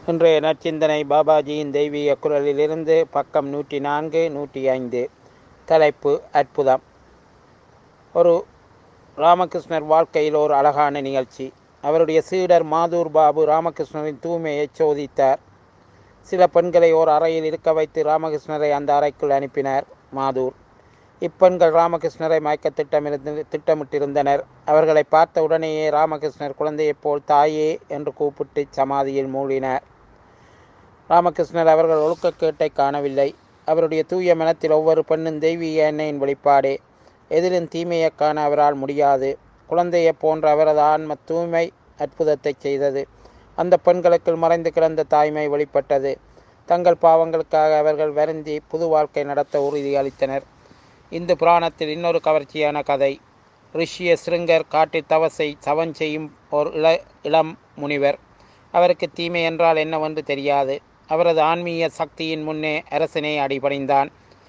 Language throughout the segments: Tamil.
இன்றைய நற்சிந்தனை பாபாஜியின் தெய்வீக குரலிலிருந்து பக்கம் நூற்றி நான்கு நூற்றி ஐந்து தலைப்பு அற்புதம் ஒரு ராமகிருஷ்ணர் வாழ்க்கையில் ஒரு அழகான நிகழ்ச்சி அவருடைய சீடர் மாதூர் பாபு ராமகிருஷ்ணரின் தூய்மையை சோதித்தார் சில பெண்களை ஓர் அறையில் இருக்க வைத்து ராமகிருஷ்ணரை அந்த அறைக்குள் அனுப்பினார் மாதூர் இப்பெண்கள் ராமகிருஷ்ணரை மயக்க திட்டமிருந்து திட்டமிட்டிருந்தனர் அவர்களை பார்த்த உடனேயே ராமகிருஷ்ணர் குழந்தையைப் போல் தாயே என்று கூப்பிட்டு சமாதியில் மூழ்கினார் ராமகிருஷ்ணர் அவர்கள் ஒழுக்கக்கேட்டை காணவில்லை அவருடைய தூய மனத்தில் ஒவ்வொரு பெண்ணும் தெய்வீக எண்ணெயின் வெளிப்பாடே எதிலும் தீமையைக் காண அவரால் முடியாது குழந்தையைப் போன்ற அவரது ஆன்ம தூய்மை அற்புதத்தை செய்தது அந்த பெண்களுக்குள் மறைந்து கிடந்த தாய்மை வெளிப்பட்டது தங்கள் பாவங்களுக்காக அவர்கள் வருந்தி புது வாழ்க்கை நடத்த உறுதி அளித்தனர் இந்து புராணத்தில் இன்னொரு கவர்ச்சியான கதை ரிஷிய சிருங்கர் காட்டில் தவசை சவன் செய்யும் ஒரு இள இளம் முனிவர் அவருக்கு தீமை என்றால் என்னவென்று தெரியாது அவரது ஆன்மீக சக்தியின் முன்னே அரசனை அடிபணிந்தான்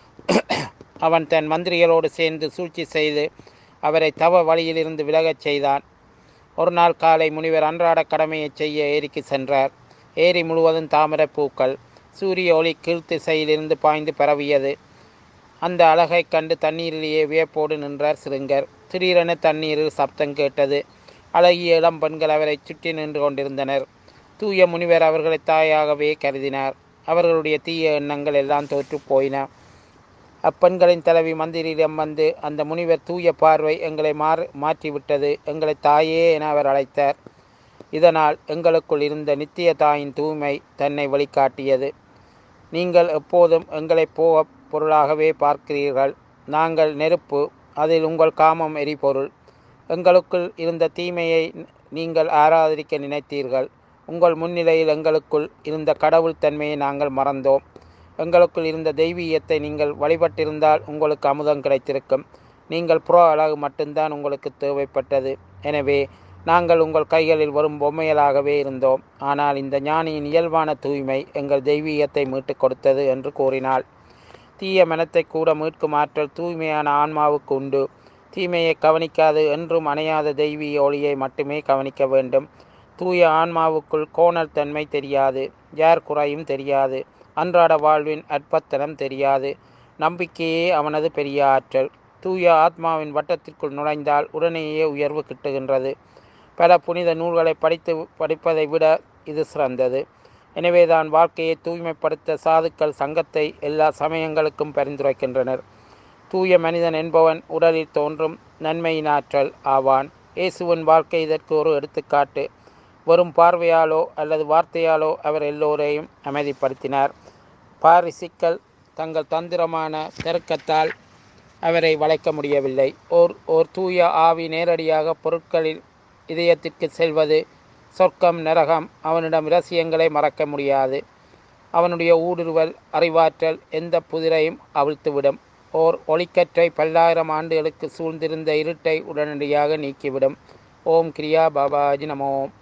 அவன் தன் மந்திரிகளோடு சேர்ந்து சூழ்ச்சி செய்து அவரை தவ வழியிலிருந்து விலகச் செய்தான் ஒரு நாள் காலை முனிவர் அன்றாட கடமையை செய்ய ஏரிக்கு சென்றார் ஏரி முழுவதும் தாமரைப் பூக்கள் சூரிய ஒளி கீழ்த்திசையிலிருந்து பாய்ந்து பரவியது அந்த அழகைக் கண்டு தண்ணீரிலேயே வியப்போடு நின்றார் சிறுங்கர் திடீரென தண்ணீரில் சப்தம் கேட்டது அழகிய இளம் பெண்கள் அவரை சுற்றி நின்று கொண்டிருந்தனர் தூய முனிவர் அவர்களை தாயாகவே கருதினார் அவர்களுடைய தீய எண்ணங்கள் எல்லாம் தோற்று போயின அப்பெண்களின் தலைவி மந்திரியிடம் வந்து அந்த முனிவர் தூய பார்வை எங்களை மாறு மாற்றிவிட்டது எங்களை தாயே என அவர் அழைத்தார் இதனால் எங்களுக்குள் இருந்த நித்திய தாயின் தூய்மை தன்னை வழிகாட்டியது நீங்கள் எப்போதும் எங்களை போக பொருளாகவே பார்க்கிறீர்கள் நாங்கள் நெருப்பு அதில் உங்கள் காமம் எரிபொருள் எங்களுக்குள் இருந்த தீமையை நீங்கள் ஆராதரிக்க நினைத்தீர்கள் உங்கள் முன்னிலையில் எங்களுக்குள் இருந்த கடவுள் தன்மையை நாங்கள் மறந்தோம் எங்களுக்குள் இருந்த தெய்வீகத்தை நீங்கள் வழிபட்டிருந்தால் உங்களுக்கு அமுதம் கிடைத்திருக்கும் நீங்கள் புற அழகு மட்டும்தான் உங்களுக்கு தேவைப்பட்டது எனவே நாங்கள் உங்கள் கைகளில் வரும் பொம்மையலாகவே இருந்தோம் ஆனால் இந்த ஞானியின் இயல்பான தூய்மை எங்கள் தெய்வீகத்தை மீட்டுக் கொடுத்தது என்று கூறினாள் தீய மனத்தை கூட மீட்கும் ஆற்றல் தூய்மையான ஆன்மாவுக்கு உண்டு தீமையை கவனிக்காது என்றும் அணையாத தெய்வீக ஒளியை மட்டுமே கவனிக்க வேண்டும் தூய ஆன்மாவுக்குள் கோணல் தன்மை தெரியாது யார் குறையும் தெரியாது அன்றாட வாழ்வின் அற்பத்தனம் தெரியாது நம்பிக்கையே அவனது பெரிய ஆற்றல் தூய ஆத்மாவின் வட்டத்திற்குள் நுழைந்தால் உடனேயே உயர்வு கிட்டுகின்றது பல புனித நூல்களை படித்து படிப்பதை விட இது சிறந்தது எனவேதான் வாழ்க்கையை தூய்மைப்படுத்த சாதுக்கள் சங்கத்தை எல்லா சமயங்களுக்கும் பரிந்துரைக்கின்றனர் தூய மனிதன் என்பவன் உடலில் தோன்றும் நன்மையின் ஆற்றல் ஆவான் இயேசுவின் வாழ்க்கை இதற்கு ஒரு எடுத்துக்காட்டு வெறும் பார்வையாலோ அல்லது வார்த்தையாலோ அவர் எல்லோரையும் அமைதிப்படுத்தினார் பாரிசிக்கள் தங்கள் தந்திரமான தெருக்கத்தால் அவரை வளைக்க முடியவில்லை ஓர் ஓர் தூய ஆவி நேரடியாக பொருட்களில் இதயத்திற்கு செல்வது சொர்க்கம் நரகம் அவனிடம் இரசியங்களை மறக்க முடியாது அவனுடைய ஊடுருவல் அறிவாற்றல் எந்த புதிரையும் அவிழ்த்துவிடும் ஓர் ஒளிக்கற்றை பல்லாயிரம் ஆண்டுகளுக்கு சூழ்ந்திருந்த இருட்டை உடனடியாக நீக்கிவிடும் ஓம் கிரியா பாபாஜி நமோம்